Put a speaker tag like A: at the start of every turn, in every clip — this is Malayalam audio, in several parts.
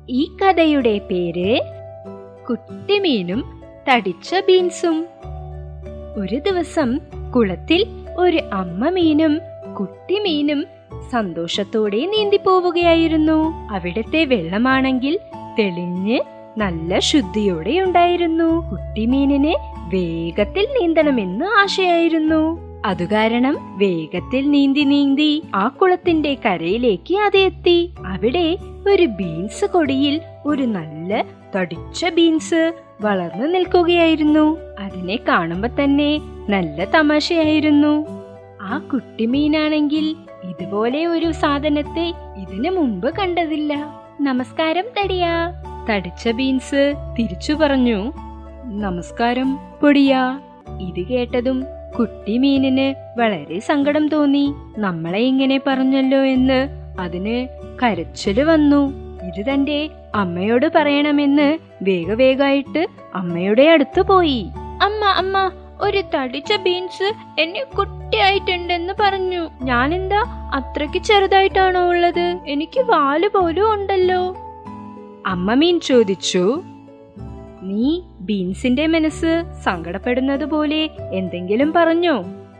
A: ഈ കഥയുടെ പേര് കുട്ടിമീനും തടിച്ച ബീൻസും ഒരു ദിവസം കുളത്തിൽ ഒരു അമ്മ മീനും കുട്ടിമീനും സന്തോഷത്തോടെ നീന്തി പോവുകയായിരുന്നു അവിടത്തെ വെള്ളമാണെങ്കിൽ തെളിഞ്ഞ് നല്ല ശുദ്ധിയോടെ ഉണ്ടായിരുന്നു കുട്ടിമീനിന് വേഗത്തിൽ നീന്തണമെന്ന് ആശയായിരുന്നു അതുകാരണം വേഗത്തിൽ നീന്തി നീന്തി ആ കുളത്തിന്റെ കരയിലേക്ക് അത് എത്തി അവിടെ ഒരു ബീൻസ് കൊടിയിൽ ഒരു നല്ല തടിച്ച ബീൻസ് വളർന്നു നിൽക്കുകയായിരുന്നു അതിനെ കാണുമ്പോ തന്നെ നല്ല തമാശയായിരുന്നു ആ കുട്ടിമീനാണെങ്കിൽ ഇതുപോലെ ഒരു സാധനത്തെ ഇതിനു മുമ്പ് കണ്ടതില്ല നമസ്കാരം തടിയാ തടിച്ച ബീൻസ് തിരിച്ചു പറഞ്ഞു നമസ്കാരം പൊടിയാ ഇത് കേട്ടതും കുട്ടിമീനിന് വളരെ സങ്കടം തോന്നി നമ്മളെ ഇങ്ങനെ പറഞ്ഞല്ലോ എന്ന് അതിന് കരച്ചില് വന്നു ഇത് തന്റെ അമ്മയോട് പറയണമെന്ന് വേഗവേഗമായിട്ട് അമ്മയുടെ അടുത്ത് പോയി അമ്മ അമ്മ ഒരു തടിച്ച ബീൻസ് എന്നെ കുട്ടിയായിട്ടുണ്ടെന്ന് പറഞ്ഞു ഞാനെന്താ അത്രയ്ക്ക് ചെറുതായിട്ടാണോ ഉള്ളത് എനിക്ക് വാല് പോലും ഉണ്ടല്ലോ അമ്മ മീൻ ചോദിച്ചു നീ ബീൻസിന്റെ മനസ്സ് സങ്കടപ്പെടുന്നത് പോലെ എന്തെങ്കിലും പറഞ്ഞോ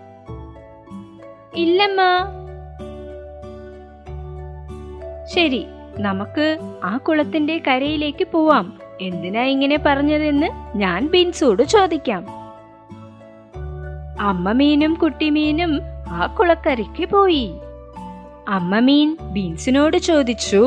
A: ഇല്ലമ്മ ശരി നമുക്ക് ആ കുളത്തിന്റെ കരയിലേക്ക് പോവാം എന്തിനാ ഇങ്ങനെ പറഞ്ഞതെന്ന് ഞാൻ ബീൻസോട് ചോദിക്കാം അമ്മ മീനും കുട്ടിമീനും ആ കുളക്കരയ്ക്ക് പോയി അമ്മ മീൻ ബീൻസിനോട് ചോദിച്ചു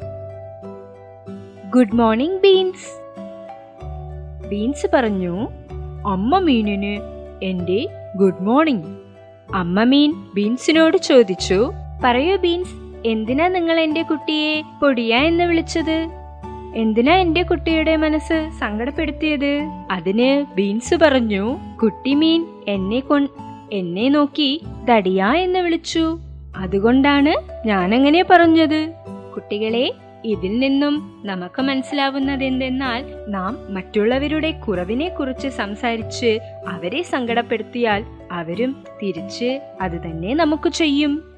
A: ഗുഡ് മോർണിംഗ് ബീൻസ് ബീൻസ് പറഞ്ഞു അമ്മ മീനിന് എന്റെ ഗുഡ് മോർണിംഗ് അമ്മ മീൻ ബീൻസിനോട് ചോദിച്ചു പറയൂ ബീൻസ് എന്തിനാ നിങ്ങൾ എന്റെ കുട്ടിയെ പൊടിയ എന്ന് വിളിച്ചത് എന്തിനാ എന്റെ കുട്ടിയുടെ മനസ്സ് സങ്കടപ്പെടുത്തിയത് അതിന് ബീൻസ് പറഞ്ഞു കുട്ടി മീൻ എന്നെ കൊ എന്നെ നോക്കി ദടിയ എന്ന് വിളിച്ചു അതുകൊണ്ടാണ് ഞാനങ്ങനെ പറഞ്ഞത് കുട്ടികളെ ഇതിൽ നിന്നും നമുക്ക് മനസ്സിലാവുന്നത് എന്തെന്നാൽ നാം മറ്റുള്ളവരുടെ കുറവിനെ കുറിച്ച് സംസാരിച്ച് അവരെ സങ്കടപ്പെടുത്തിയാൽ അവരും തിരിച്ച് അത് തന്നെ നമുക്ക് ചെയ്യും